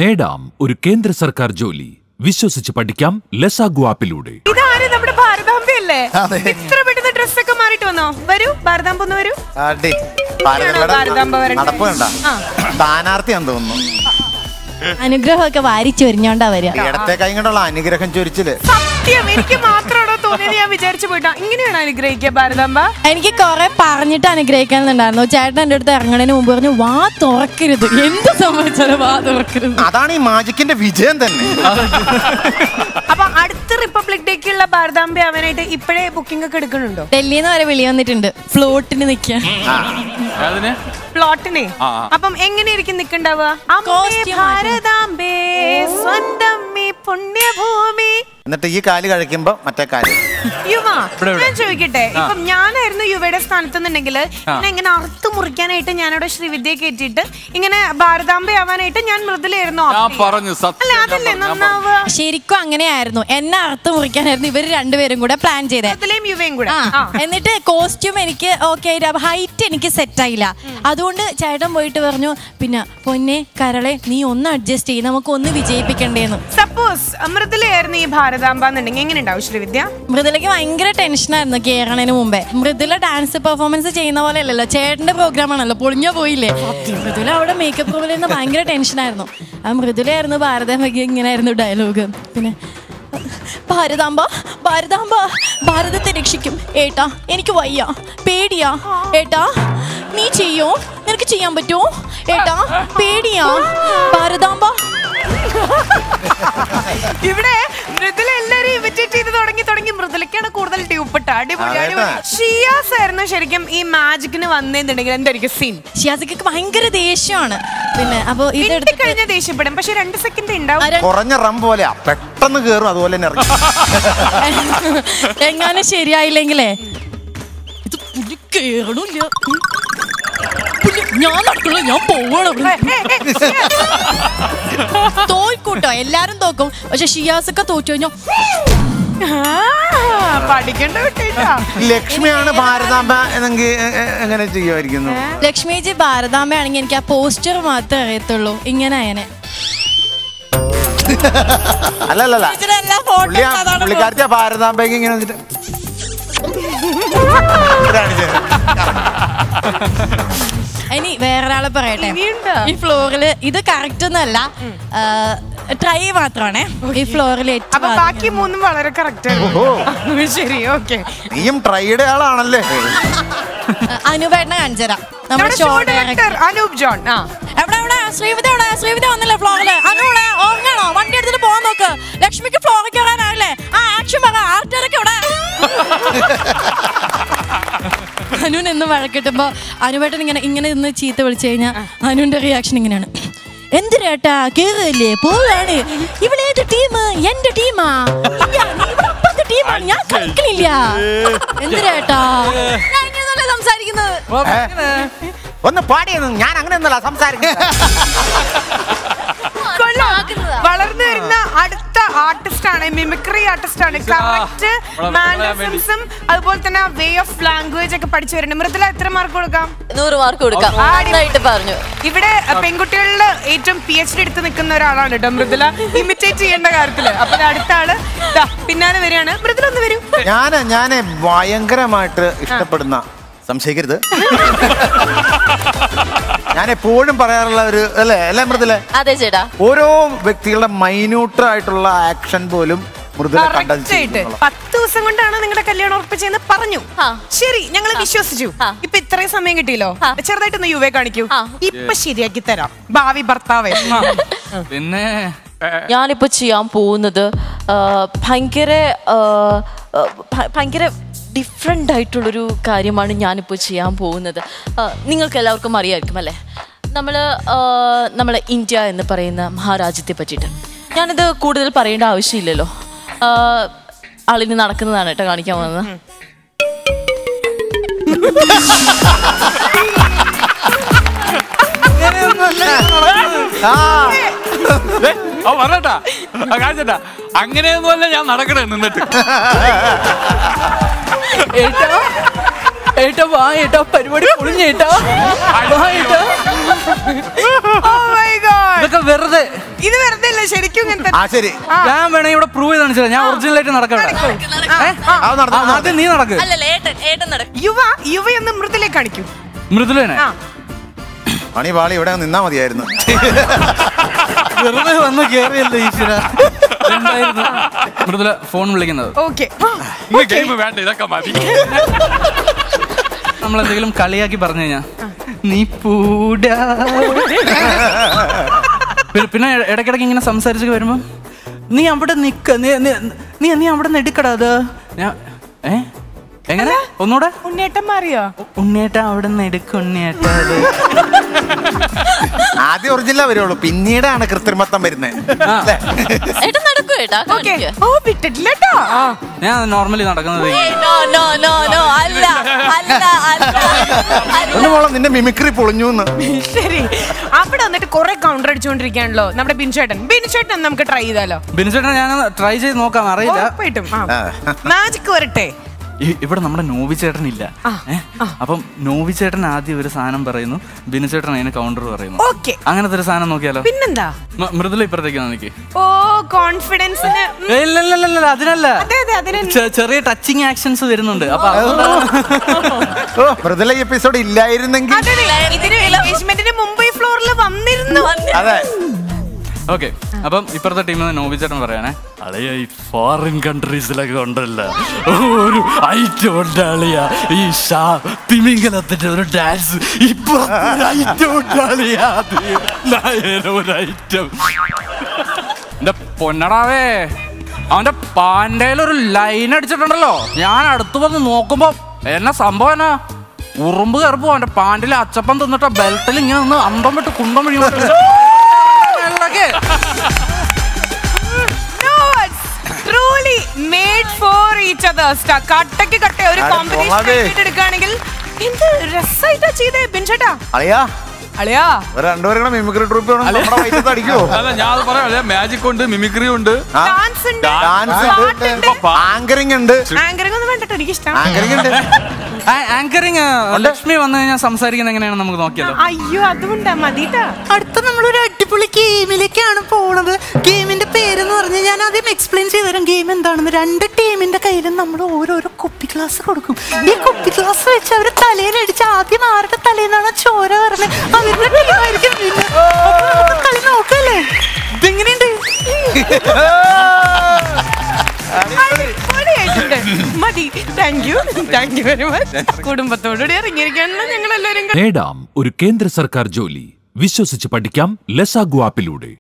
നേടാം ഒരു കേന്ദ്ര സർക്കാർ ജോലി വിശ്വസിച്ച് പഠിക്കാം ലസാഗു ആപ്പിലൂടെ ഇതാര് നമ്മുടെ ഭാരതാംബയല്ലേ അതെ. ഇത്ര പെട്ടെന്ന് ഡ്രസ്സൊക്കെ മാറിയിട്ട് വന്നോ വരൂ ഭാരതാംബ ഒന്ന് വരൂ അടി ഭാരതങ്ങളുടെ ഭാരതാംബ വരണ്ടേ? നടപ്പ് കണ്ട ആ. സ്ഥാനാർത്ഥിയാന്ന് തോന്നുന്നു അനുഗ്രഹമൊക്കെ വാരിച്ചു വരിഞ്ഞോണ്ടാ വരിക ഇടത്തെ കൈ കൊണ്ടുള്ള അനുഗ്രഹം ചൊരിച്ചില് സത്യം എനിക്ക് മാത്രമാണോ തോന്നിയത് ഞാൻ വിചാരിച്ചു പോയിട്ടാ ഇങ്ങനെയാണ് അനുഗ്രഹിക്കുക ഭാരതാംബ എനിക്ക് കുറെ പറഞ്ഞിട്ട് അനുഗ്രഹിക്കാനുണ്ടായിരുന്നു ചേട്ടൻ എൻ്റെ അടുത്ത് ഇറങ്ങണതിന് മുമ്പ് പറഞ്ഞു വാ തുറക്കരുത് എന്ത് സംഭവിച്ചാലും വാ തുറക്കരുത് അതാണ് ഈ മാജിക്കിന്റെ വിജയം തന്നെ അപ്പൊ അടുത്ത റിപ്പബ്ലിക് ഡേക്കുള്ള ഭാരതാംബ ആവാനായിട്ട് ഇപ്പോഴേ ബുക്കിംഗ് ഒക്കെ എടുക്കുന്നുണ്ടോ ഡൽഹിയിൽ നിന്ന് വരെ വിളി വന്നിട്ടുണ്ട് ഫ്ലോട്ടിന് നിൽക്കാൻ അതിന് പ്ലോട്ടിനെ ആ, ആ. അപ്പം എങ്ങനെയായിരിക്കും നിക്കണ്ടാവുക അമ്മേ Costume ഭാരതാംബേ സ്വന്തം ഈ പുണ്യഭൂമി എന്നിട്ട് ഈ കാല് കഴിക്കുമ്പോ മറ്റേ കാല് യുവ ഇവിടെ, ഇവിടെ. ഞാൻ ചോദിക്കട്ടെ ഇപ്പം ഞാനായിരുന്നു യുവയുടെ സ്ഥാനത്തുന്നുണ്ടെങ്കിൽ എന്നെ ഇങ്ങനെ അറുത്ത് മുറിക്കാനായിട്ട് ഞാനവിടെ ശ്രീവിദ്യയെ കയറ്റിയിട്ട് ഇങ്ങനെ ഭാരതാംബയാവാനായിട്ട് ഞാൻ മൃദുലായിരുന്നു ഞാൻ opt ചെയ്യുക. പറഞ്ഞു സത്യം അല്ല ഞാൻ അതല്ലേ പറഞ്ഞു, ഞാൻ നന്നാവുക ശരിക്കും അങ്ങനെയായിരുന്നു എന്നെ അറുത്ത് മുറിക്കാനായിരുന്നു ഇവർ രണ്ടുപേരും കൂടെ പ്ലാൻ ചെയ്തേ മൃദുലയും യുവയും കൂടെ ആ, ആ. എന്നിട്ട് കോസ്റ്റ്യൂം എനിക്ക് ഓക്കെ ഹൈറ്റ് എനിക്ക് സെറ്റ് ആയില്ല അതുകൊണ്ട് ചേട്ടൻ പോയിട്ട് പറഞ്ഞു പിന്നെ പൊന്നെ കരളെ നീ ഒന്ന് അഡ്ജസ്റ്റ് ചെയ്യും നമുക്ക് ഒന്ന് വിജയിപ്പിക്കണ്ടേന്ന് സപ്പോസ് മൃദുലയായിരുന്നു ഈ ഭാരതാംബ എന്നുണ്ടെങ്കിൽ എങ്ങനെ ഉണ്ടാവും ശ്രീവിദ്യ മൃദുലയ്ക്ക് ഭയങ്കര ടെൻഷനായിരുന്നു കേറണതിന് മുമ്പേ മൃദുല ഡാൻസ് പെർഫോമൻസ് ചെയ്യുന്ന പോലെ അല്ലല്ലോ ചേട്ടന്റെ പ്രോഗ്രാം ആണല്ലോ പൊളിഞ്ഞ പോയില്ലേ മൃദുല അവിടെ മേക്കപ്പ് റൂമിൽ നിന്ന് ഭയങ്കര ടെൻഷനായിരുന്നു ആ മൃദുലയായിരുന്നു ഭാരതമ്മയ്ക്ക് ഇങ്ങനെയായിരുന്നു ഡയലോഗ് പിന്നെ ഭാരതാംബ ഭാരതാംബ ഭാരതത്തെ രക്ഷിക്കും ഏട്ടാ എനിക്ക് വയ്യ പേടിയാ ഏട്ടാ നീ ചെയ്യോ നിനക്ക് ചെയ്യാൻ പറ്റുമോ ഏട്ടാ പേടിയാ ഭാരതാംബ ഇവിടെ മൃദുല എല്ലാരും ഇമിറ്റേറ്റ് ചെയ്ത് തുടങ്ങി തുടങ്ങി മൃദുലക്കാണ് കൂടുതൽ ട്യൂപ്പിട്ട അടിപൊളി ആ, അടിപൊളി ഏട്ടാ. ഷിയാസ് ആയിരുന്നു ശരിക്കും ഈ മാജിക്കിന് വന്നെന്നുണ്ടെങ്കിൽ എന്തായിരിക്കും സീൻ ഷിയാസിക്ക് ഭയങ്കര ദേഷ്യമാണ് പിന്നെ അപ്പൊ ഇട്ട് ഇതെടുത്തിട്ട് കഴിഞ്ഞ ദേഷ്യപ്പെടും പക്ഷെ രണ്ട് സെക്കൻഡ് ഉണ്ടാവും ആരാ- കുറഞ്ഞ റം പോലെയാ പെട്ടെന്ന് കേറും അതുപോലെ തന്നെ ഇറങ്ങി എങ്ങാനും ശരിയായില്ലെങ്കിലേ ഇത് പുലി കേറണില്ല പുലി ഞാൻ നടക്കണ ഞാൻ പോവണം തോൽക്കൂട്ടോ എല്ലാരും തോക്കും പക്ഷെ ഷിയാസൊക്കെ തോറ്റു കഴിഞ്ഞാൽ ആ, പഠിക്കേണ്ട വിട്ടേട്ടാ ലക്ഷ്മിയാണ് ഭാരതാംബ എന്നെങ്കിൽ എ- എ- എങ്ങനെ ചെയ്യുമായിരിക്കുന്നു ലക്ഷ്മിജി ഭാരതാമ്മയാണെങ്കിൽ എനിക്ക് ആ പോസ്റ്റർ മാത്രമേ അറിയത്തുള്ളൂ ഇങ്ങനെ അയനെ അല്ലല്ല ഇതിലെല്ലാ പുള്ളി photos അതാണ് പുള്ളിക്കാരത്തി ഭാരതാംബയ്ക്ക് ഇങ്ങനെ വന്നിട്ട് ഇതാണ് ചെയ്തത്. ഇനി വേറൊരാളെ പറയട്ടെ ഇനിയുണ്ടോ? ഈ ഫ്ലോറിൽ ഇത് കറക്റ്റ് ഒന്നല്ല ട്രൈ മാത്രമാണേ ഈ ഫ്ലോറിൽ അപ്പൊ ബാക്കി മൂന്നും വളരെ കറക്റ്റ് ശരി ഓക്കെ നീയും ട്രൈയുടെ ആളാണല്ലേ അനുപേട്ടനെ കാണിച്ചുതരാം നമ്മുടെ നമ്മുടെ show show director director Anoop John ആ എവിടെ എവിടെ ശ്രീവിധ എവിടെ ശ്രീവിധ വന്നില്ലേ ഫ്ലോറില് അനുവിടെ ഉറങ്ങണോ വണ്ടി എടുത്തിട്ട് പോകാൻ നോക്ക് ലക്ഷ്മിക്ക് ഫ്ലോറിൽ കയറാനായില്ലേ ആ ആക്ഷൻ പറ ആർട്ടിലൊക്കെ എവിടെ അനുവിന് എന്ന് വഴക്കിട്ടുമ്പോ അനുവേട്ടൻ ഇങ്ങനെ ഇങ്ങനെ നിന്ന് ചീത്ത വിളിച്ചു കഴിഞ്ഞാൽ അനുവിന്റെ റിയാക്ഷൻ ഇങ്ങനെയാണ് എന്തിനേട്ടാ കേറില്ലേ പോവാണ് ഇവിടെ ഏത് ടീം എന്റെ ടീമാ ഇല്ല, നീ ഇവിടെ അപ്പുറത്തെ ടീമാണ് ഞാൻ കളിക്കണില്ല എന്തിനേട്ടാ ഞാൻ ഇങ്ങനെയല്ലേ സംസാരിക്കുന്നത് ഒന്ന് പാടിയെന്ന് ഞാൻ അങ്ങനെ ഒന്നല്ല സംസാരിക്കുന്നത് കൊള്ളാം. വളർന്നു വരുന്ന അടുത്ത ആർട്ടിസ്റ്റ് ആണ് മിമിക്രി ആർട്ടിസ്റ്റ് ആണ് കറക്റ്റ് നമ്മളെ മാനറിസംസും അതുപോലെ തന്നെ വേ ഓഫ് ലാംഗ്വേജ് ഒക്കെ പഠിച്ചു വരുന്നുണ്ട് മൃദുല എത്ര മാർക്ക് കൊടുക്കാം നൂറ് മാർക്ക് കൊടുക്കാം ആ, അടി- നന്നായിട്ട് പറഞ്ഞു ഇവിടെ പെൺകുട്ടികളിൽ ഏറ്റവും പി എച്ച് ഡി എടുത്ത് നിൽക്കുന്ന ഒരാളാണ് കേട്ടോ മൃദുല ഇമിറ്റേറ്റ് ചെയ്യേണ്ട കാര്യത്തില് അപ്പൊ ദാ അടുത്ത ആള് ദാ പിന്നാലെ വരികയാണ് മൃദുല ഒന്ന് വരൂ ഞാന് ഞാന് ഭയങ്കരമായിട്ട് ഇഷ്ടപ്പെടുന്ന സംശയിക്കരുത് ഞാൻ എപ്പോഴും പറയാറുള്ള ഒരു അല്ലേ അല്ലേ മൃദുല അതെ ചേട്ടാ ഓരോ വ്യക്തികളുടെ മൈന്യൂട്ട് ആയിട്ടുള്ള ആക്ഷൻ പോലും മൃദുല കണ്ടത് കറക്റ്റ് ആയിട്ട് പത്ത് ദിവസം കൊണ്ടാണ് നിങ്ങളുടെ കല്യാണം ഉറപ്പിച്ചെന്ന് പറഞ്ഞു ആ. ശരി ഞങ്ങൾ വിശ്വസിച്ചു ആ. ഇപ്പൊ ഇത്രയും സമയം കിട്ടിയല്ലോ ആ. ചെറുതായിട്ടൊന്ന് യുവെ കാണിക്കൂ ആ. ഇപ്പൊ ശരിയാക്കി തരാം ഭാവി ഭർത്താവേ പിന്നെ ഞാനിപ്പോ ചെയ്യാൻ പോകുന്നത് ആ, ഭയങ്കര ആ, ആ, ഭ- ഭയങ്കര ഡിഫറെൻ്റ് ആയിട്ടുള്ളൊരു കാര്യമാണ് ഞാനിപ്പോൾ ചെയ്യാൻ പോകുന്നത് ആ, നിങ്ങൾക്ക് എല്ലാവർക്കും അറിയാമായിരിക്കും അല്ലേ നമ്മൾ നമ്മളെ ഇന്ത്യ എന്ന് പറയുന്ന മഹാരാജ്യത്തെ പറ്റിയിട്ട് ഞാനിത് കൂടുതൽ പറയേണ്ട ആവശ്യമില്ലല്ലോ ആ, ആളിന് നടക്കുന്നതാണ് കേട്ടോ കാണിക്കാൻ പോകുന്നത് ആ ഏ, ആ പറഞ്ഞേട്ടാ ആ കാണിച്ചേട്ടാ അങ്ങനെയൊന്നുമല്ല ഞാൻ നടക്കണേ നിന്നിട്ട് ഏട്ടാ ഏട്ടാ വാ ഏട്ടാ പരിപാടി പൊളിഞ്ഞേട്ടാ വാ ഏട്ടാ Oh my God. ഇതൊക്കെ വെറുതെ ഇത് വെറുതെ അല്ല ശരിക്കും ഇങ്ങനത്തെ ആ ശരി ഞാൻ വേണമെങ്കിൽ ഇവിടെ പ്രൂവ് ചെയ്ത് കാണിച്ചത് ഞാൻ ഒറിജിനൽ ആയിട്ട് നടക്കാം അത് നടന്നു ആദ്യം നീ നടക്ക് അല്ലല്ല ഏട്ടൻ ഏട്ടൻ നടക്കും യുവ യുവയൊന്ന് മൃദുലെ കാണിക്കൂ മൃദുലേനെ ആ പണി പാളി ഇവിടെ നിന്നാ മതിയായിരുന്നു വെറുതെ വന്ന് കേറിയല്ലോ ഈശ്വര എന്തായിരുന്നു മൃദുല ഫോൺ വിളിക്കുന്നത് ഓക്കെ ഗെയിം വേണ്ട ഇതൊക്കെ മതി നമ്മൾ എന്തെങ്കിലും കളിയാക്കി പറഞ്ഞു കഴിഞ്ഞാ നീ പൂടാ പിന്നെ- പിന്നെ ഇടയ്ക്കിടയ്ക്ക് ഇങ്ങനെ സംസാരിച്ച് വരുമ്പോ നീ അവിടെ നിക്ക നീ നീ- നീ നീ അവിടെ നിന്ന് എടുക്കടാ അത് ഞാൻ ഏ എങ്ങനെ ഒന്നുകൂടെ ഉണ്ണേട്ടൻ മാറിയോ ഉണ്ണിയേട്ട അവിടെ നിന്ന് എടുക്ക ഉണ്ണിയേട്ട അത് ആദ്യം ഒറിജിനലേ വരുള്ളൂ പിന്നീടാണ് കൃത്രിമത്വം വരുന്നത് ഏട്ടൻ നടക്കും ഏട്ടാ ഓക്കെ കാണിക്ക്. ഓ വിട്ടിട്ടില്ല കേട്ടോ ഞാൻ നോർമലി നടക്കുന്നത് ഏയ്, no, no, no, no, അല്ല അല്ല അല്ല അല്ല ഒന്ന് മോളെ നിന്റെ മിമിക്രി പൊളിഞ്ഞു എന്ന് ശരി അവിടെ വന്നിട്ട് കുറെ കൗണ്ടർ അടിച്ചുകൊണ്ടിരിക്കുകയാണല്ലോ നമ്മുടെ ബിൻചേട്ടൻ ബിൻചേട്ടൻ നമുക്ക് ട്രൈ ചെയ്താലോ ബിനുചേട്ടൻ ഞാൻ ട്രൈ ചെയ്ത് നോക്കാം അറിയില്ല ഉറപ്പായിട്ടും മാജിക് വരട്ടെ ഈ- ഇവിടെ നമ്മുടെ നോവി ചേട്ടൻ ഇല്ല ഏ? അപ്പം നോവി ചേട്ടൻ ആദ്യം ഒരു സാധനം പറയുന്നു ബിനു ചേട്ടൻ അതിന് കൗണ്ടർ പറയുന്നു ഓക്കെ അങ്ങനത്തെ ഒരു സാധനം നോക്കിയാലോ പിന്നെന്താ മ- മൃദുല ഇപ്പുറത്തേക്ക് നിൽക്ക് ഓ കോൺഫിഡൻസിന് ഏയ് ഇല്ല ഇല്ല, ഇല്ല, ഇല്ല, അതിനല്ല അതെ അതെ അതിന് ചെ- ചെറിയ ടച്ചിങ് ആക്ഷൻസ് വരുന്നുണ്ട് അപ്പൊ അതുകൊണ്ടാണ് ഓ മൃദുല എപ്പിസോഡ് ഇല്ലായിരുന്നെങ്കിൽ അതെ അതെ. ഇതിന് എൻഗേജ്മെന്റിന് മുമ്പ് ഈ ഫ്ലോറിൽ വന്നിരുന്നു അതെ ഓക്കെ അപ്പം ഇപ്പുറത്തെ ടീമിൽ നിന്ന് നോബി ചേട്ടൻ പറയാനേ അളിയ ഈ ഫോറിൻ കൺട്രീസിലൊക്കെ ഉണ്ടല്ലോ ഒരു ഐറ്റം ഉണ്ട് അളിയ ഈ ഷാ തിമിംഗലത്തിന്റെ ഒരു ഡാൻസ് ഇപ്പൊ ഐറ്റം ഉണ്ട് അളിയ അത് നായന ഒരു ഐറ്റം എന്റെ പൊന്നടാവേ അവന്റെ പാൻഡയിൽ ഒരു ലൈൻ അടിച്ചിട്ടുണ്ടല്ലോ ഞാൻ അടുത്ത് വന്ന് നോക്കുമ്പോ എന്നാ സംഭവം എന്നാ ഉറുമ്പ് കയറിപ്പോ അവന്റെ പാൻഡിൽ അച്ചപ്പം തിന്നിട്ട ബെൽറ്റിൽ ഇങ്ങനെ നിന്ന് അന്തം വിട്ട് കുന്തം വഴി truly made for each others കട്ടയ്ക്ക് കട്ട ഒരു അരെ കോമ്പറ്റീഷൻ പോവാതെ. എടുക്കുകയാണെങ്കിൽ എന്ത് രസമായിട്ടാ ചെയ്തേ ബിൻചേട്ടാ അളിയാ അളിയാ ഒരു രണ്ടുപേരും കൂടെ മിമിക്രി ട്രൂപ്പ് വേണം നമ്മുടെ വയറ്റത്ത് അടിക്കുവോ അല്ല ഞാൻ അത് പറയാം മാജിക് ഉണ്ട് മിമിക്രി ഉണ്ട് ഡാൻസ് ഉണ്ട് ഡാൻസ് പാട്ടുണ്ട് ഉണ്ട് ആങ്കറിംഗ് ഉണ്ട് ആങ്കറിംഗ് ഒന്നും വേണ്ടിട്ട് എനിക്ക് ഇഷ്ടം ആങ്കറിംഗ് ഉണ്ട് ആങ്കറിങ് ലക്ഷ്മി വന്നു കഴിഞ്ഞാൽ സംസാരിക്കുന്നത് എങ്ങനെയാണെന്ന് നമുക്ക് നോക്കിയാലോ അയ്യോ അതുകൊണ്ടാ മതിട്ടാ അടുത്ത നമ്മളൊരു അടിപൊളി ഗെയിമിലേക്കാണ് പോണത് ഗെയിമിന്റെ പേരെന്ന് പറഞ്ഞാൽ ഞാൻ ആദ്യം എക്സ്പ്ലെയിൻ ചെയ്തുതരാം ഗെയിം എന്താണെന്ന് രണ്ട് ടീമിന്റെ കയ്യിലും നമ്മൾ ഓരോരോ കുപ്പി ഗ്ലാസ് കൊടുക്കും ഈ കുപ്പി ഗ്ലാസ് വെച്ച് അവർ തലയിലടിച്ച് ആദ്യം ആരുടെ തലയിലാണ് ചോര പറഞ്ഞത് അവരുടെ ടീമായിരിക്കും winner. അപ്പൊ നമുക്ക് കളി നോക്കല്ലേ ഇതെങ്ങനെയുണ്ട് അടിപൊളിയായിട്ടുണ്ട്. മതി thank you thank you very much കുടുംബത്തോടുകൂടി ഇറങ്ങിയിരിക്കാണല്ലോ ഞങ്ങൾ എല്ലാവരും നേടാം ഒരു കേന്ദ്ര സർക്കാർ ജോലി വിശ്വസിച്ച് പഠിക്കാം ലെസാഗു ആപ്പിലൂടെ